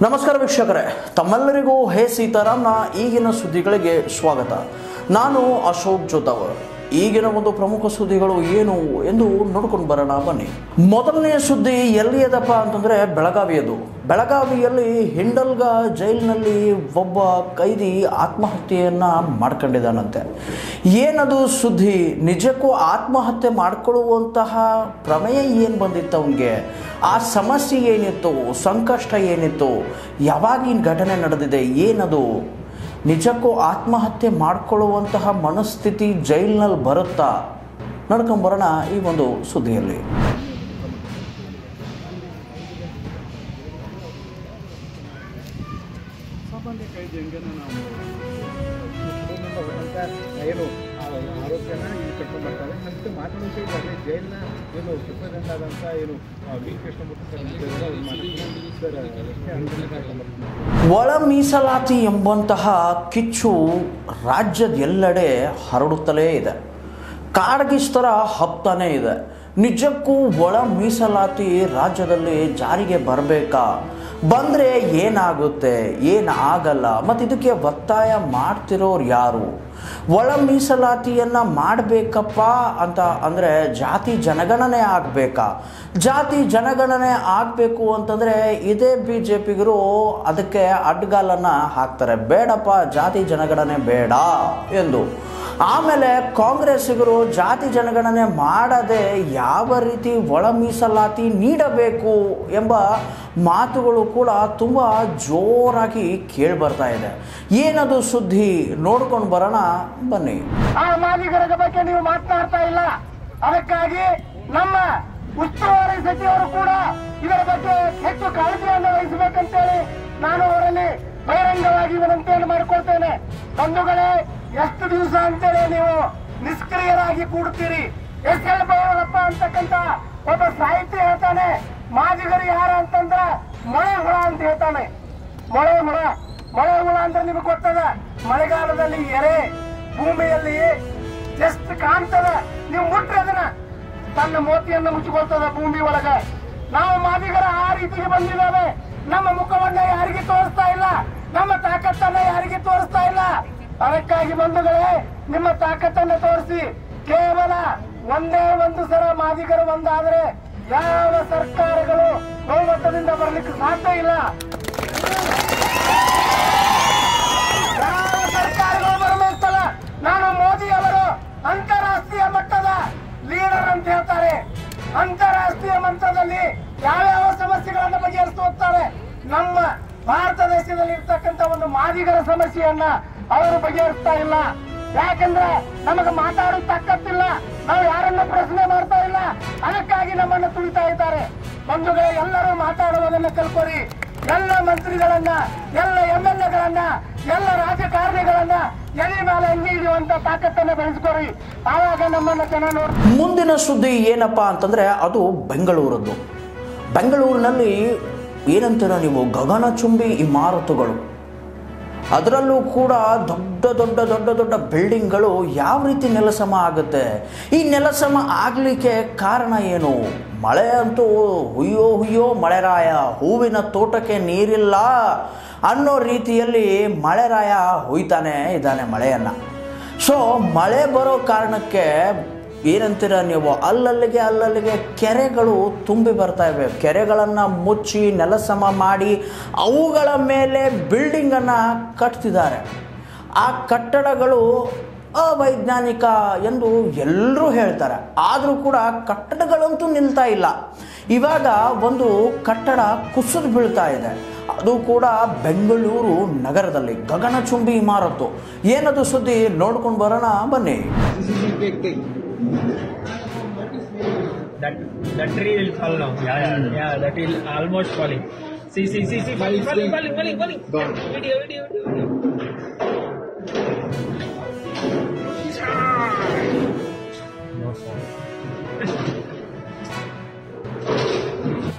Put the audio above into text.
ನಮಸ್ಕಾರ ವೀಕ್ಷಕರೇ ತಮ್ಮೆಲ್ಲರಿಗೂ ಹೇ ಸೀತಾರಾಮ್ನ ಈಗಿನ ಸುದ್ದಿಗಳಿಗೆ ಸ್ವಾಗತ ನಾನು ಅಶೋಕ್ ಜೋತಾವರ್ ಈಗಿನ ಒಂದು ಪ್ರಮುಖ ಸುದ್ದಿಗಳು ಏನು ಎಂದು ನೋಡ್ಕೊಂಡು ಬರೋಣ ಬನ್ನಿ ಮೊದಲನೇ ಸುದ್ದಿ ಎಲ್ಲಿಯದಪ್ಪ ಅಂತಂದ್ರೆ ಬೆಳಗಾವಿಯದು ಬೆಳಗಾವಿಯಲ್ಲಿ ಹಿಂಡಲ್ಗ ಜೈಲಿನಲ್ಲಿ ಒಬ್ಬ ಕೈದಿ ಆತ್ಮಹತ್ಯೆಯನ್ನ ಮಾಡ್ಕೊಂಡಿದ್ದಾನಂತೆ ಏನದು ಸುದ್ದಿ ನಿಜಕ್ಕೂ ಆತ್ಮಹತ್ಯೆ ಮಾಡ್ಕೊಳ್ಳುವಂತಹ ಪ್ರಮೇಯ ಏನು ಬಂದಿತ್ತು ಅವನಿಗೆ ಆ ಸಮಸ್ಯೆ ಏನಿತ್ತು ಸಂಕಷ್ಟ ಏನಿತ್ತು ಯಾವಾಗಿನ ಘಟನೆ ನಡೆದಿದೆ ಏನದು ನಿಜಕ್ಕೂ ಆತ್ಮಹತ್ಯೆ ಮಾಡಿಕೊಳ್ಳುವಂತಹ ಮನಸ್ಥಿತಿ ಜೈಲಿನಲ್ಲಿ ಬರುತ್ತಾ ನಡ್ಕೊಂಬರೋಣ ಈ ಒಂದು ಸುದ್ದಿಯಲ್ಲಿ ಸಾಮಾನ್ಯ ಕೈದಿ ಹೆಂಗೇನ ನಾವು ಕುಟುಂಬದಿಂದ ಹೋದಂಥ ಏನು ಆ ಆರೋಗ್ಯನ ಇಲ್ಲಿ ಕರ್ಕೊಂಡು ಬರ್ತಾರೆ ಮತ್ತೆ ಮಾತಾಡೋಕೆ ಈಗ ಅದೇ ಜೈಲಿನ ಏನು ಸೂಪರ್ಡೆಂಟ್ ಆದಂಥ ಏನು ಆ ವಿ ಕೃಷ್ಣಮೂರ್ತಿ ಸರ್ ಅಂತ ಇದ್ದಾರೆ, ಅವ್ರು ಮಾತಾಡ್ತಾರೆ. ಸರ್ ಅಷ್ಟೇ ಅನುಕೂಲ ಕರ್ಕೊಂಡ್ಬರ್ತೀನಿ ಒಳ ಮೀಸಲಾತಿ ಎಂಬಂತಹ ಕಿಚ್ಚು ರಾಜ್ಯದ ಎಲ್ಲೆಡೆ ಹರಡುತ್ತಲೇ ಇದೆ ಕಾಡ್ಗಿಸ್ತರ ಹಪ್ತಾನೇ ಇದೆ ನಿಜಕ್ಕೂ ಒಳ ಮೀಸಲಾತಿ ರಾಜ್ಯದಲ್ಲಿ ಜಾರಿಗೆ ಬರಬೇಕಾ ಬಂದರೆ ಏನಾಗುತ್ತೆ ಏನಾಗಲ್ಲ ಮತ್ತು ಇದಕ್ಕೆ ಒತ್ತಾಯ ಮಾಡ್ತಿರೋರು ಯಾರು ಒಳ ಮೀಸಲಾತಿಯನ್ನು ಮಾಡಬೇಕಪ್ಪ ಅಂತ ಅಂದರೆ ಜಾತಿ ಜನಗಣನೆ ಆಗಬೇಕಾ ಜಾತಿ ಜನಗಣನೆ ಆಗಬೇಕು ಅಂತಂದರೆ ಇದೇ ಬಿ ಜೆ ಪಿಗರು ಅದಕ್ಕೆ ಅಡ್ಗಾಲನ್ನು ಹಾಕ್ತಾರೆ ಬೇಡಪ್ಪ ಜಾತಿ ಜನಗಣನೆ ಬೇಡ ಎಂದು ಆಮೇಲೆ ಕಾಂಗ್ರೆಸ್ಸಿಗರು ಜಾತಿ ಜನಗಣನೆ ಮಾಡದೆ ಯಾವ ರೀತಿ ಒಳ ಮೀಸಲಾತಿ ನೀಡಬೇಕು ಎಂಬ ಮಾತುಗಳು ಕೂಡ ತುಂಬ ಜೋರಾಗಿ ಕೇಳಿಬರ್ತಾ ಇದೆ ಏನದು ಸುದ್ದಿ ನೋಡ್ಕೊಂಡು ಬರೋಣ ಬನ್ನಿ ಆ ಮಾದಿಗರ ಬಗ್ಗೆ ನೀವು ಮಾತನಾಡ್ತಾ ಇಲ್ಲ ಅದಕ್ಕಾಗಿ ನಮ್ಮ ಉಸ್ತುವಾರಿ ಸಚಿವರು ಕೂಡ ಇದರ ಬಗ್ಗೆ ಹೆಚ್ಚು ಕಾಳಜಿಯನ್ನು ವಹಿಸಬೇಕಂತೇಳಿ ನಾನು ಅವರಲ್ಲಿ ಬಹಿರಂಗವಾಗಿ ವಿನಂತಿಯನ್ನು ಮಾಡಿಕೊಳ್ತೇನೆ ಬಂಧುಗಳೇ ಎಷ್ಟು ದಿವಸ ಅಂತೇಳಿ ನೀವು ನಿಷ್ಕ್ರಿಯರಾಗಿ ಕೂಡುತ್ತೀರಿ ಎಸ್ ಎಲ್ ಭೈರಪ್ಪ ಅಂತಕ್ಕಂತ ಒಬ್ಬ ಸಾಹಿತ್ಯ ಹೇಳ್ತಾನೆ ಮಾದಿಗರು ಯಾರು ಅಂತಂದ್ರ ಮೊಳೆ ಹುಳ ಅಂತ ಹೇಳ್ತಾನೆ ಮೊಳೆ ಹುಳ ಮೊಳೆ ಹುಳ ಅಂದ್ರೆ ನಿಮಗೆ ಗೊತ್ತದ ಮಳೆಗಾಲದಲ್ಲಿ ಎರೆ ಭೂಮಿಯಲ್ಲಿ ಎಷ್ಟು ಕಾಣ್ತದ ನೀವು ಮುಟ್ರಿ ಅದನ್ನ ತನ್ನ ಮೋತಿಯನ್ನು ಮುಚ್ಚಿಕೊಳ್ತದ ಭೂಮಿ ಒಳಗ ನಾವು ಮಾದಿಗರ ಆ ರೀತಿಗೆ ಬಂದಿದ್ದೇವೆ ನಮ್ಮ ಮುಖವನ್ನ ಯಾರಿಗೆ ತೋರಿಸ್ತಾ ಇಲ್ಲ ನಮ್ಮ ತಾಕತ್ತನ್ನ ಯಾರಿಗೆ ತೋರಿಸ್ತಾ ಇಲ್ಲ ಅದಕ್ಕಾಗಿ ಬಂಧುಗಳೇ ನಿಮ್ಮ ತಾಕತ್ತನ್ನ ತೋರಿಸಿ ಕೇವಲ ಒಂದೇ ಒಂದು ಸಲ ಮಾದಿಗರು ಒಂದಾದ್ರೆ ಯಾವ ಸರ್ಕಾರಗಳು ಬಹುಮತದಿಂದ ಬರ್ಲಿಕ್ಕೆ ಸಾಧ್ಯ ಇಲ್ಲ ಯಾವ ಸರ್ಕಾರಗಳು ಬರಬೇಕಲ್ಲ ನಾನು ಮೋದಿ ಅವರು ಅಂತಾರಾಷ್ಟ್ರೀಯ ಮಟ್ಟದ ಲೀಡರ್ ಅಂತ ಹೇಳ್ತಾರೆ ಅಂತಾರಾಷ್ಟ್ರೀಯ ಮಟ್ಟದಲ್ಲಿ ಯಾವ್ಯಾವ ಸಮಸ್ಯೆಗಳನ್ನ ಬಗೆಹರಿಸ್ತಾ ಹೋಗ್ತಾರೆ ನಮ್ಮ ಭಾರತ ದೇಶದಲ್ಲಿ ಇರ್ತಕ್ಕಂಥ ಒಂದು ಮಾದಿಗರ ಸಮಸ್ಯೆಯನ್ನ ಅವರು ಬಗೆಹರಿಸ್ತಾ ಇಲ್ಲ ಯಾಕಂದ್ರೆ ನಮಗೆ ಮಾತಾಡೋ ತಾಕತ್ತಿಲ್ಲ ನಾವು ಯಾರನ್ನ ಪ್ರಶ್ನೆ ಮಾಡ್ತಾ ಇಲ್ಲ ಅದಕ್ಕಾಗಿ ನಮ್ಮನ್ನು ತುಳಿತಾ ಇದ್ದಾರೆ ಬಂಧುಗಳೇ ಎಲ್ಲರೂ ಮಾತಾಡುವುದನ್ನ ಕಲ್ಕೊರಿ ಎಲ್ಲ ಮಂತ್ರಿಗಳನ್ನ ಎಲ್ಲ ಎಂ ಎಲ್ ಎಗಳನ್ನ ಎಲ್ಲ ರಾಜಕಾರಣಿಗಳನ್ನ ಎದೆ ಮೇಲೆ ಅಂಗಿ ಹಿಡಿಯುವಂತ ತಾಕತ್ತನ್ನ ಬೆಳೆಸ್ಕೊರಿ ಆವಾಗ ನಮ್ಮನ್ನ ಜನ ನೋಡ್ ಮುಂದಿನ ಸುದ್ದಿ ಏನಪ್ಪ ಅಂತಂದರೆ ಅದು ಬೆಂಗಳೂರದ್ದು ಬೆಂಗಳೂರಿನಲ್ಲಿ ಏನಂತೀರ ನೀವು ಗಗನಚುಂಬಿ ಇಮಾರತುಗಳು ಅದರಲ್ಲೂ ಕೂಡ ದೊಡ್ಡ ದೊಡ್ಡ ದೊಡ್ಡ ದೊಡ್ಡ ಬಿಲ್ಡಿಂಗ್ಗಳು ಯಾವ ರೀತಿ ನೆಲಸಮ ಆಗುತ್ತೆ ಈ ನೆಲಸಮ ಆಗಲಿಕ್ಕೆ ಕಾರಣ ಏನು ಮಳೆ ಅಂತೂ ಹುಯ್ಯೋ ಹುಯ್ಯೋ ಮಳೆರಾಯ ಹೂವಿನ ತೋಟಕ್ಕೆ ನೀರಿಲ್ಲ ಅನ್ನೋ ರೀತಿಯಲ್ಲಿ ಮಳೆರಾಯ ಹುಯ್ತಾನೆ ಇದ್ದಾನೆ ಮಳೆಯನ್ನು ಸೊ ಮಳೆ ಬರೋ ಕಾರಣಕ್ಕೆ ಏನಂತೀರ ನೀವು ಅಲ್ಲಲ್ಲಿಗೆ ಅಲ್ಲಲ್ಲಿಗೆ ಕೆರೆಗಳು ತುಂಬಿ ಬರ್ತಾ ಇವೆ ಕೆರೆಗಳನ್ನು ಮುಚ್ಚಿ ನೆಲಸಮ ಮಾಡಿ ಅವುಗಳ ಮೇಲೆ ಬಿಲ್ಡಿಂಗನ್ನು ಕಟ್ತಿದ್ದಾರೆ ಆ ಕಟ್ಟಡಗಳು ಅವೈಜ್ಞಾನಿಕ ಎಂದು ಎಲ್ಲರೂ ಹೇಳ್ತಾರೆ ಆದರೂ ಕೂಡ ಕಟ್ಟಡಗಳಂತೂ ನಿಲ್ತಾ ಇಲ್ಲ ಇವಾಗ ಒಂದು ಕಟ್ಟಡ ಕುಸಿದು ಬೀಳ್ತಾ ಇದೆ ಅದು ಕೂಡ ಬೆಂಗಳೂರು ನಗರದಲ್ಲಿ ಗಗನಚುಂಬಿ ಇಮಾರತು ಏನದು ಸುದ್ದಿ ನೋಡ್ಕೊಂಡು ಬರೋಣ ಬನ್ನಿ That that tree will fall now. Yeah, yeah, yeah. That will almost falling. See, see, see, see. Falling, falling, falling, falling, falling. Yeah, video, video, video. No fall.